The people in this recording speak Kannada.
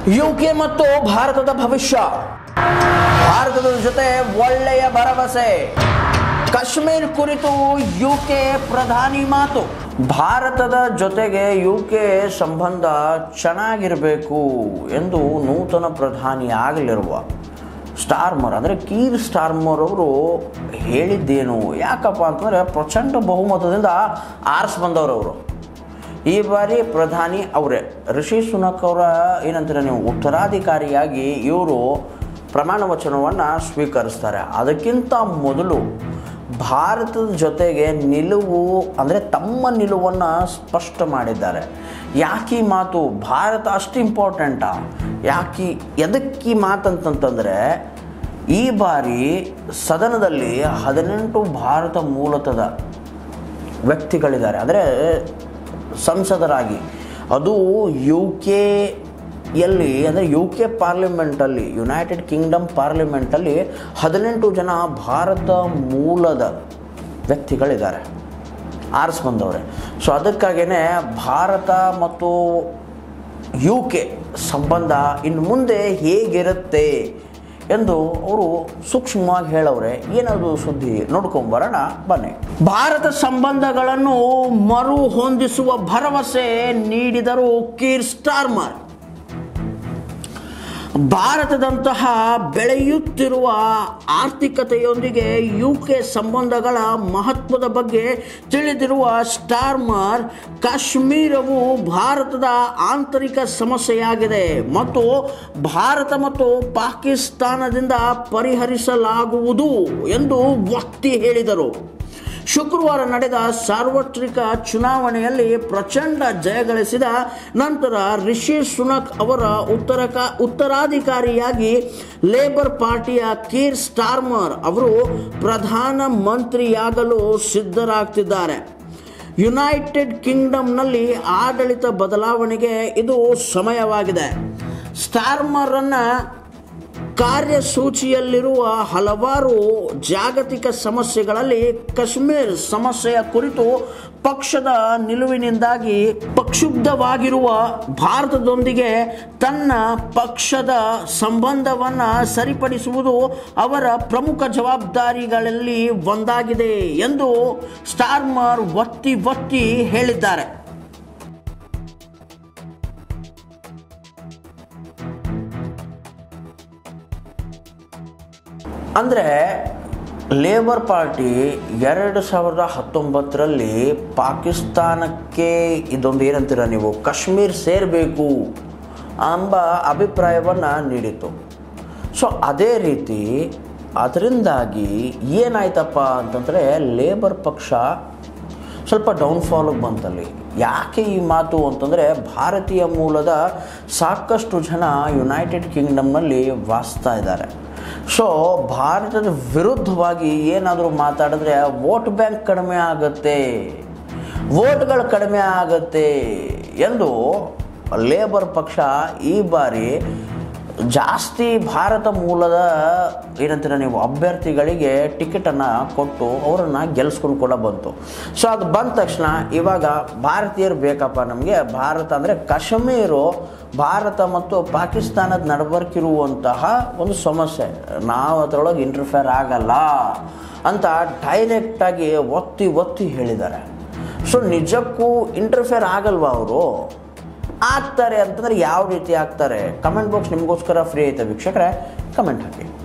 ಯುಕೆ ಮತ್ತು ಭಾರತದ ಭವಿಷ್ಯ ಭಾರತದ ಜೊತೆ ಒಳ್ಳೆಯ ಭರವಸೆ ಕಾಶ್ಮೀರ್ ಕುರಿತು ಯುಕೆ ಪ್ರಧಾನಿ ಮಾತು ಭಾರತದ ಜೊತೆಗೆ ಯುಕೆ ಸಂಬಂಧ ಚೆನ್ನಾಗಿರಬೇಕು ಎಂದು ನೂತನ ಪ್ರಧಾನಿ ಆಗಲಿರುವ ಸ್ಟಾರ್ಮರ್ ಅಂದರೆ ಕೀರ್ ಸ್ಟಾರ್ಮರ್ ಅವರು ಹೇಳಿದ್ದೇನು ಯಾಕಪ್ಪ ಅಂತಂದರೆ ಪ್ರಚಂಡ ಬಹುಮತದಿಂದ ಆರಿಸಿ ಬಂದವರು ಈ ಬಾರಿ ಪ್ರಧಾನಿ ಅವರೇ ರಿಷಿ ಸುನಕ್ ಅವರ ಏನಂತೀರ ನೀವು ಉತ್ತರಾಧಿಕಾರಿಯಾಗಿ ಇವರು ಪ್ರಮಾಣ ವಚನವನ್ನು ಸ್ವೀಕರಿಸ್ತಾರೆ ಅದಕ್ಕಿಂತ ಮೊದಲು ಭಾರತದ ಜೊತೆಗೆ ನಿಲುವು ಅಂದರೆ ತಮ್ಮ ನಿಲುವನ್ನು ಸ್ಪಷ್ಟ ಮಾಡಿದ್ದಾರೆ ಯಾಕೆ ಈ ಮಾತು ಭಾರತ ಅಷ್ಟು ಇಂಪಾರ್ಟೆಂಟಾ ಯಾಕೆ ಎದಕ್ಕೆ ಈ ಮಾತಂತಂತಂದರೆ ಈ ಬಾರಿ ಸದನದಲ್ಲಿ ಹದಿನೆಂಟು ಭಾರತ ಮೂಲತದ ವ್ಯಕ್ತಿಗಳಿದ್ದಾರೆ ಅಂದರೆ ಸಂಸದರಾಗಿ ಅದು ಯು ಕೆಯಲ್ಲಿ ಅಂದರೆ ಯು ಕೆ ಪಾರ್ಲಿಮೆಂಟಲ್ಲಿ ಯುನೈಟೆಡ್ ಕಿಂಗ್ಡಮ್ ಪಾರ್ಲಿಮೆಂಟಲ್ಲಿ ಹದಿನೆಂಟು ಜನ ಭಾರತ ಮೂಲದ ವ್ಯಕ್ತಿಗಳಿದ್ದಾರೆ ಆರಿಸ್ ಬಂದವ್ರೆ ಸೊ ಅದಕ್ಕಾಗಿಯೇ ಭಾರತ ಮತ್ತು ಯು ಕೆ ಸಂಬಂಧ ಇನ್ನು ಮುಂದೆ ಹೇಗಿರುತ್ತೆ ಎಂದು ಅವರು ಸೂಕ್ಷ್ಮವಾಗಿ ಹೇಳವ್ರೆ ಏನದು ಸುದ್ದಿ ನೋಡ್ಕೊಂಬರೋಣ ಬನ್ನಿ ಭಾರತ ಸಂಬಂಧಗಳನ್ನು ಮರು ಹೊಂದಿಸುವ ಭರವಸೆ ನೀಡಿದರು ಕೀರ್ ಸ್ಟಾರ್ಮರ್ ಭಾರತದಂತಹ ಬೆಳೆಯುತ್ತಿರುವ ಆರ್ಥಿಕತೆಯೊಂದಿಗೆ ಯುಕೆ ಸಂಬಂಧಗಳ ಮಹತ್ವದ ಬಗ್ಗೆ ತಿಳಿದಿರುವ ಸ್ಟಾರ್ಮರ್ ಕಾಶ್ಮೀರವು ಭಾರತದ ಆಂತರಿಕ ಸಮಸ್ಯೆಯಾಗಿದೆ ಮತ್ತು ಭಾರತ ಮತ್ತು ಪಾಕಿಸ್ತಾನದಿಂದ ಪರಿಹರಿಸಲಾಗುವುದು ಎಂದು ಒತ್ತಿ ಹೇಳಿದರು ಶುಕ್ರವಾರ ನಡೆದ ಸಾರ್ವತ್ರಿಕ ಚುನಾವಣೆಯಲ್ಲಿ ಪ್ರಚಂಡ ಜಯಗಳಿಸಿದ ನಂತರ ರಿಷಿ ಸುನಕ್ ಅವರ ಉತ್ತರಕ ಉತ್ತರಾಧಿಕಾರಿಯಾಗಿ ಲೇಬರ್ ಪಾರ್ಟಿಯ ಕೀರ್ ಸ್ಟಾರ್ಮರ್ ಅವರು ಪ್ರಧಾನ ಮಂತ್ರಿಯಾಗಲು ಸಿದ್ಧರಾಗ್ತಿದ್ದಾರೆ ಯುನೈಟೆಡ್ ಕಿಂಗ್ಡಮ್ನಲ್ಲಿ ಆಡಳಿತ ಬದಲಾವಣೆಗೆ ಇದು ಸಮಯವಾಗಿದೆ ಸ್ಟಾರ್ಮರನ್ನು ಕಾರ್ಯಸೂಚಿಯಲ್ಲಿರುವ ಹಲವಾರು ಜಾಗತಿಕ ಸಮಸ್ಯೆಗಳಲ್ಲಿ ಕಾಶ್ಮೀರ್ ಸಮಸ್ಯೆಯ ಕುರಿತು ಪಕ್ಷದ ನಿಲುವಿನಿಂದಾಗಿ ಪ್ರಕ್ಷುಬ್ಧವಾಗಿರುವ ಭಾರತದೊಂದಿಗೆ ತನ್ನ ಪಕ್ಷದ ಸಂಬಂಧವನ್ನು ಸರಿಪಡಿಸುವುದು ಅವರ ಪ್ರಮುಖ ಜವಾಬ್ದಾರಿಗಳಲ್ಲಿ ಒಂದಾಗಿದೆ ಎಂದು ಸ್ಟಾರ್ಮರ್ ಒತ್ತಿ ಒತ್ತಿ ಹೇಳಿದ್ದಾರೆ ಅಂದರೆ ಲೇಬರ್ ಪಾರ್ಟಿ ಎರಡು ಸಾವಿರದ ಹತ್ತೊಂಬತ್ತರಲ್ಲಿ ಪಾಕಿಸ್ತಾನಕ್ಕೆ ಇದೊಂದು ಏನಂತೀರ ನೀವು ಕಾಶ್ಮೀರ್ ಸೇರಬೇಕು ಎಂಬ ಅಭಿಪ್ರಾಯವನ್ನು ನೀಡಿತು ಸೊ ಅದೇ ರೀತಿ ಅದರಿಂದಾಗಿ ಏನಾಯ್ತಪ್ಪ ಅಂತಂದರೆ ಲೇಬರ್ ಪಕ್ಷ ಸ್ವಲ್ಪ ಡೌನ್ಫಾಲಿಗೆ ಬಂತಲ್ಲಿ ಯಾಕೆ ಈ ಮಾತು ಅಂತಂದರೆ ಭಾರತೀಯ ಮೂಲದ ಸಾಕಷ್ಟು ಜನ ಯುನೈಟೆಡ್ ಕಿಂಗ್ಡಮ್ನಲ್ಲಿ ವಾಸ್ತಾ ಇದ್ದಾರೆ ಸೊ ಭಾರತದ ವಿರುದ್ಧವಾಗಿ ಏನಾದರೂ ಮಾತಾಡಿದ್ರೆ ವೋಟ್ ಬ್ಯಾಂಕ್ ಕಡಿಮೆ ಆಗುತ್ತೆ ವೋಟ್ಗಳು ಕಡಿಮೆ ಆಗುತ್ತೆ ಎಂದು ಲೇಬರ್ ಪಕ್ಷ ಈ ಬಾರಿ ಜಾಸ್ತಿ ಭಾರತ ಮೂಲದ ಏನಂತೀರ ನೀವು ಅಭ್ಯರ್ಥಿಗಳಿಗೆ ಟಿಕೆಟನ್ನು ಕೊಟ್ಟು ಅವರನ್ನು ಗೆಲ್ಲಿಸ್ಕೊಂಡು ಕೂಡ ಬಂತು ಸೊ ಅದು ಬಂದ ತಕ್ಷಣ ಇವಾಗ ಭಾರತೀಯರು ಬೇಕಪ್ಪ ನಮಗೆ ಭಾರತ ಅಂದರೆ ಕಾಶ್ಮೀರು ಭಾರತ ಮತ್ತು ಪಾಕಿಸ್ತಾನದ ನಡಬರ್ಕಿರುವಂತಹ ಒಂದು ಸಮಸ್ಯೆ ನಾವು ಅದರೊಳಗೆ ಇಂಟರ್ಫೇರ್ ಆಗಲ್ಲ ಅಂತ ಡೈರೆಕ್ಟಾಗಿ ಒತ್ತಿ ಒತ್ತಿ ಹೇಳಿದ್ದಾರೆ ಸೊ ನಿಜಕ್ಕೂ ಇಂಟರ್ಫೇರ್ ಆಗಲ್ವಾ ಅವರು ಆಗ್ತಾರೆ ಅಂತಂದ್ರೆ ಯಾವ ರೀತಿ ಆಗ್ತಾರೆ ಕಮೆಂಟ್ ಬಾಕ್ಸ್ ನಿಮಗೋಸ್ಕರ ಫ್ರೀ ಐತೆ ವೀಕ್ಷಕರೇ ಕಮೆಂಟ್ ಹಾಕಿ